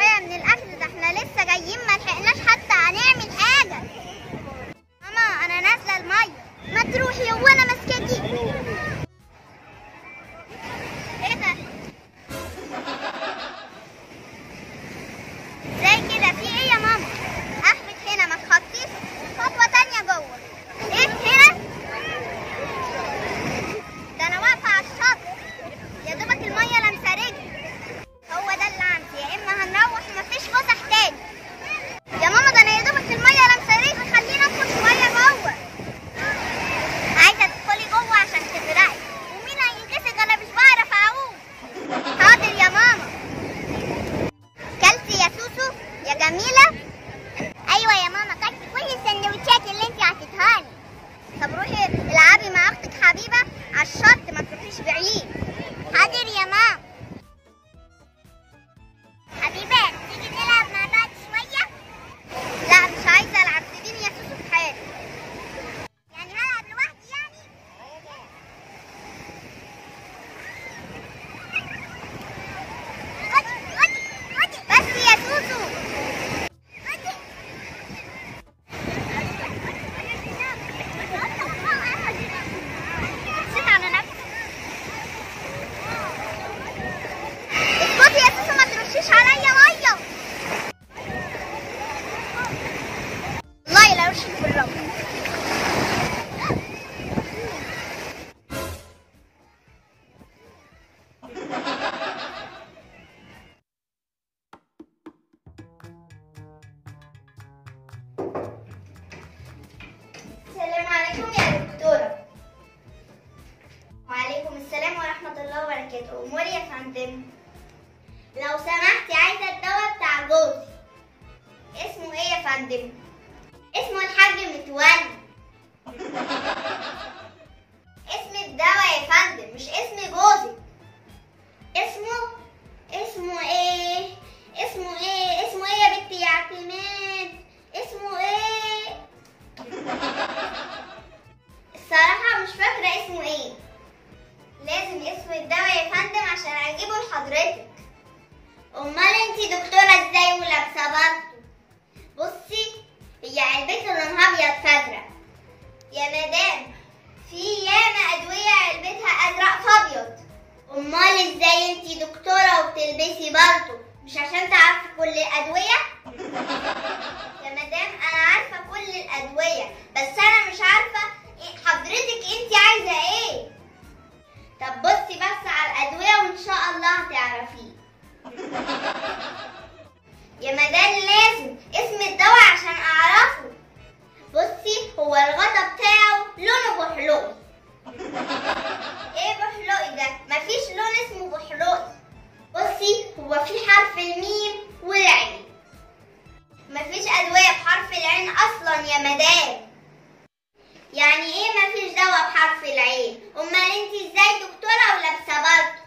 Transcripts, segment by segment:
شويه من الاكل ده احنا لسه جايين ما لحقناش حتى هنعمل حاجه ماما انا نازله الميه ما تروحي وانا ماسكاكي ايه ده زي كده في ايه يا ماما احمد هنا ما تخطيش خطوه تانية جوه ايه هنا ده انا واقفه على الشط يا دوبك الميه لامسه رجلي هو ده اللي عندي يا اما هنروح ومفيش فسح تاني يا ماما ده انا يا دوبك الميه لامسه رجلي خلينا ادخل شويه جوه عايزه تدخلي جوه عشان تغرقي ومين هينقذك انا مش بعرف اعوم حاضر يا ماما كلتي يا سوسو يا جميله ايوه يا ماما كلت كل السندوتشات اللي انت عطيتها لي طب روحي العبي مع اختك حبيبه على الشط ما تروحيش بعيد حاضر يا ماما حبيبه تيجي نلعب مع بعض شويه لا مش عايزه العب سيبيني يا سوسو في حالي يعني هلعب لوحدي يعني خدي خدي خدي بس يا سوسو خدي نسيت على نفسي اسكتي يا سوسو ما ترشيش عليا ميه والله لا رشيت بالرب السلام عليكم يا دكتورة وعليكم السلام ورحمة الله وبركاته أموري يا فندم لو سمحتي عايزة الدواء بتاع جوزي اسمه ايه يا فندم اسمه الحاج متولي اسم الدواء يا فندم مش اسم جوزي اسمه اسمه ايه اسمه ايه اسمه ايه يا بنتي يا اعتماد اسمه ايه الصراحة مش فاكرة اسمه ايه لازم اسم الدواء يا فندم عشان اجيبه لحضرتك امال انتي دكتورة ازاي ولابسة برضه بصي هي علبته لونها ابيض فازرق يا مدام في ياما ادوية علبتها ازرق فابيض امال ازاي انتي دكتورة وبتلبسي برضه مش عشان تعرفي كل الادوية يا مدام انا عارفة كل الادوية بس انا مش عارفة إيه- حضرتك انتي عايزة ايه طب بصي بس على الادوية وان شاء الله هتعرفيه يا مدام لازم اسم الدواء عشان اعرفه بصي هو الغطا بتاعه لونه بحلوقي ايه بحلوقي ده مفيش لون اسمه بحلوقي بصي هو في حرف الميم والعين مفيش ادويه بحرف العين اصلا يا مدام يعني ايه مفيش دواء بحرف العين امال انت ازاي دكتوره ولابسه برضه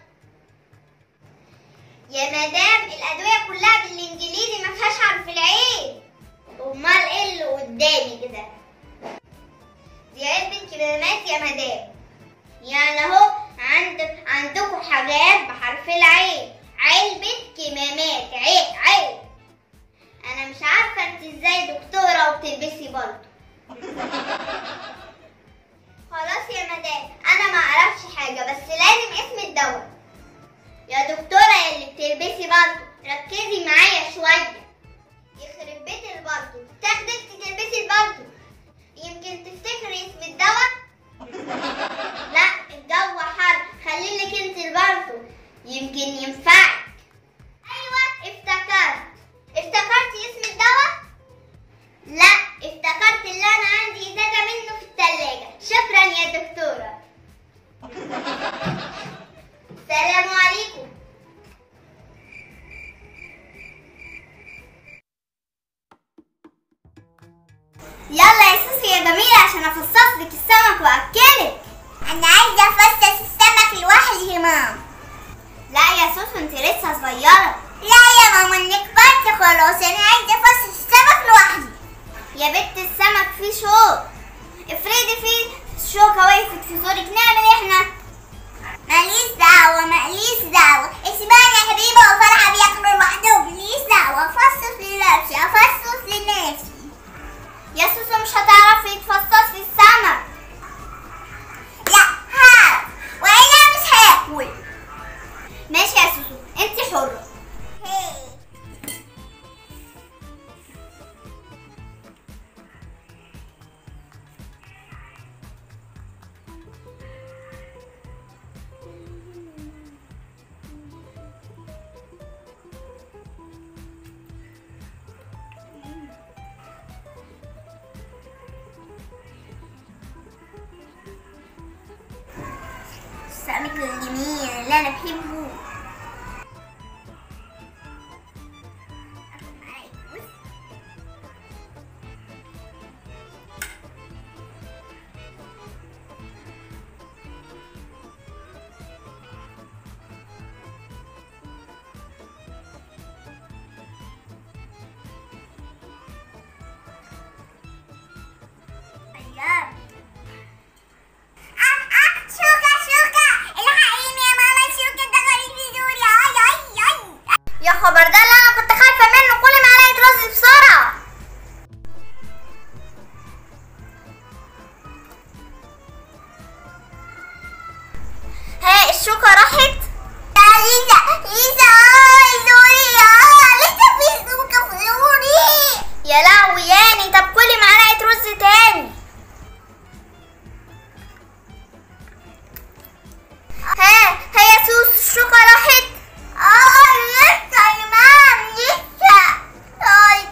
يا مدام الادويه كلها بالانجليزي ما فيهاش حرف العين امال ايه اللي قدامي كده دي علبه كمامات يا مدام يعني اهو عند عندكم حاجات بحرف العين علبه كمامات عيب عيب انا مش عارفه انت ازاي دكتوره وبتلبسي برضه خلاص يا مدام انا ما اعرفش حاجه بس لازم اسم الدواء يا دكتوره يا اللي بتلبسي برضه ركزي معايا شويه يخرب بيت البرضه تاخدي انت تلبسي البرضه يمكن تفتكري اسم الدواء لا الجو حر خلي لك انت البرضه يمكن ينفعك ايوه افتكرت افتكرتي اسم الدواء لا افتكرت اللي انا عندي ازازه منه في الثلاجه شكرا يا دكتوره السلام عليكم يلا يا سوسي يا جميلة عشان افصص لك السمك واكلك انا عايزة افصص السمك لوحدي يا ماما لا يا سوسو انت لسه صغيرة لا يا ماما انك كبرت خلاص انا عايزة افصص السمك لوحدي يا بنت السمك فيه شوك افرضي فيه شوكة وقفت في زورك نعمل ايه احنا ماليش دعوة ماليش دعوة اسمعني يا حبيبة وفرحة بياكلوا لوحدهم ماليش دعوة مثل الجميل اللي انا بحبه أيام شوكة شوكة الحقيني يا ماما شوكة دخلت في زوري اي اي اي يا خبر ده اللي انا كنت خايفة منه كل معلقة رز بسرعة ها الشوكة راحت يا ليزا ليزا اي زوري اه لسه في شوكة في زوري يا لهوي ياني طب كلي معلقة رز تاني ها ها يا سوس الشوكة راحت اه لسه يا مام لسه طيب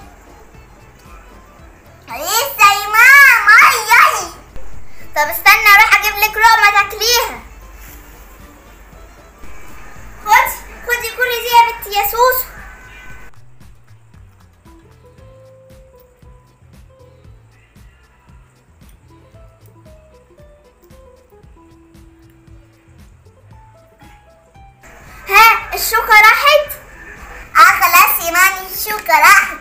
لسه يا مام اي اي طب استنى اروح اجيب لك لقمة تاكليها خدي خدي كلي دي يا بنتي يا سوسو ها الشوكة راحت؟ اه خلاص يا مامي الشوكة راحت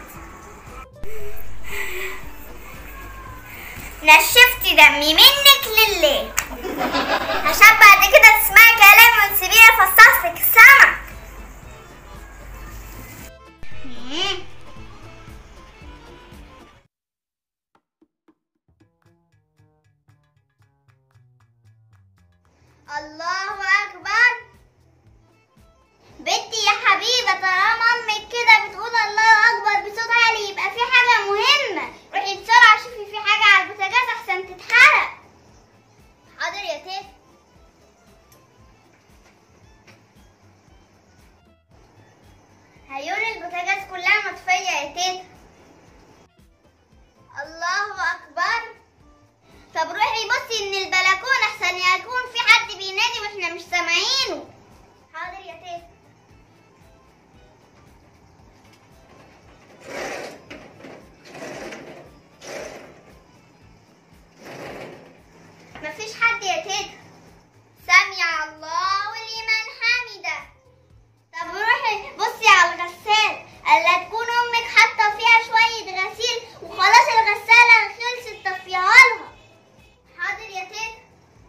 نشفتي دمي منك لله عشان بعد كده تسمعي كلامي وتسيبيني افصص لك السمك مم. الله اكبر بنتي يا حبيبة طالما امك كده بتقول الله اكبر بصوت عالي يبقى في حاجة مهمة روحي بسرعة شوفي في حاجة على البوتاجاز احسن تتحرق حاضر يا تيتا عيون البوتاجاز كلها مطفية يا تيتا الله اكبر طب روحي بصي من البلكونة احسن يكون في حد بينادي واحنا مش سامعينه حاضر يا تيتا مفيش حد يا تيتا سمع الله لمن حمده طب روحي بصي على الغسال الا تكون امك حاطه فيها شويه غسيل وخلاص الغساله خلصت طفيها لها حاضر يا تيتا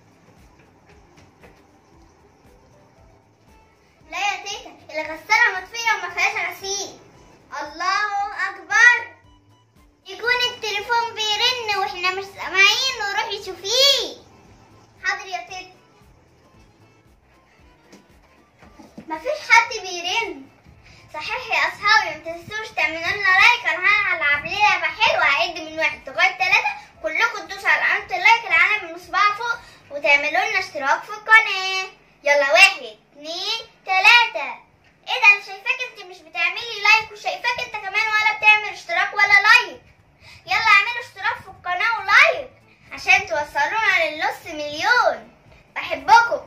لا يا تيتا الغساله مطفيه وما فيهاش غسيل الله اكبر يكون التليفون بيرن واحنا مش سامعين وروحي شوفيه حاضر يا تيتا مفيش حد بيرن صحيح يا اصحابي ما تنسوش تعملوا لنا لايك انا هلعب لعبه حلوه هعد من واحد لغايه ثلاثه كلكم تدوسوا على علامه اللايك العلامه المصباح فوق وتعملوا لنا اشتراك في القناه يلا واحد اتنين تلاته ايه ده انا شايفاك انت مش بتعملي لايك وشايفاك انت كمان ولا بتعمل اشتراك ولا لايك يلا اعملوا اشتراك في القناه ولايك عشان توصلونا للنص مليون بحبكم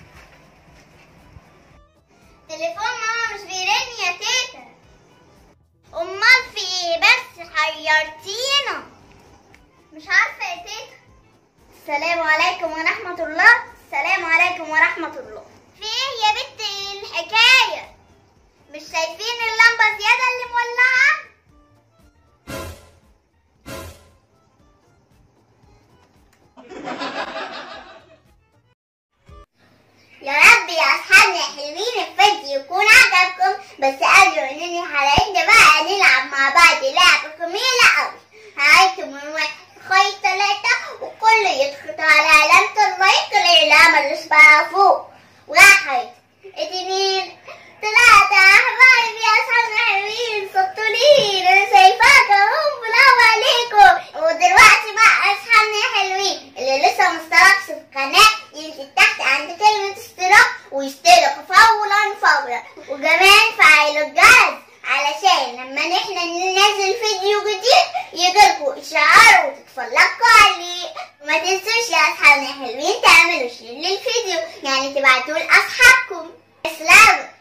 تليفون ماما مش بيرن يا تيتا امال في ايه بس حيرتينا مش عارفه يا تيتا السلام عليكم ورحمه الله السلام عليكم ورحمه الله في ايه يا بنت الحكايه مش شايفين اللمبه زياده اللي مولعه يا رب يا اصحابنا حلوين الفيديو يكون عجبكم بس قبل ما ننهي حلقتنا بقى نلعب مع بعض لعبة جميلة قوي هعيدكم من واحد لغاية تلاتة وكل يضغط على علامة اللايك العلامة اللي اسمها فوق واحد اتنين تلاتة حبايبي يا اصحابنا حلوين سطولين انا شايفاك اهو برافو عليكم ودلوقتي بقى اصحابنا حلوين اللي لسه مشتركش في القناة ينزل تحت عند كلمة اشتراك ويشترك فورا فورا وكمان فعلوا الجرس علشان لما نحن ننزل فيديو جديد يجيلكوا اشعار وتتفرجوا عليه وما تنسوش يا اصحابنا الحلوين تعملوا شير للفيديو يعني تبعتوه لاصحابكم بس لازم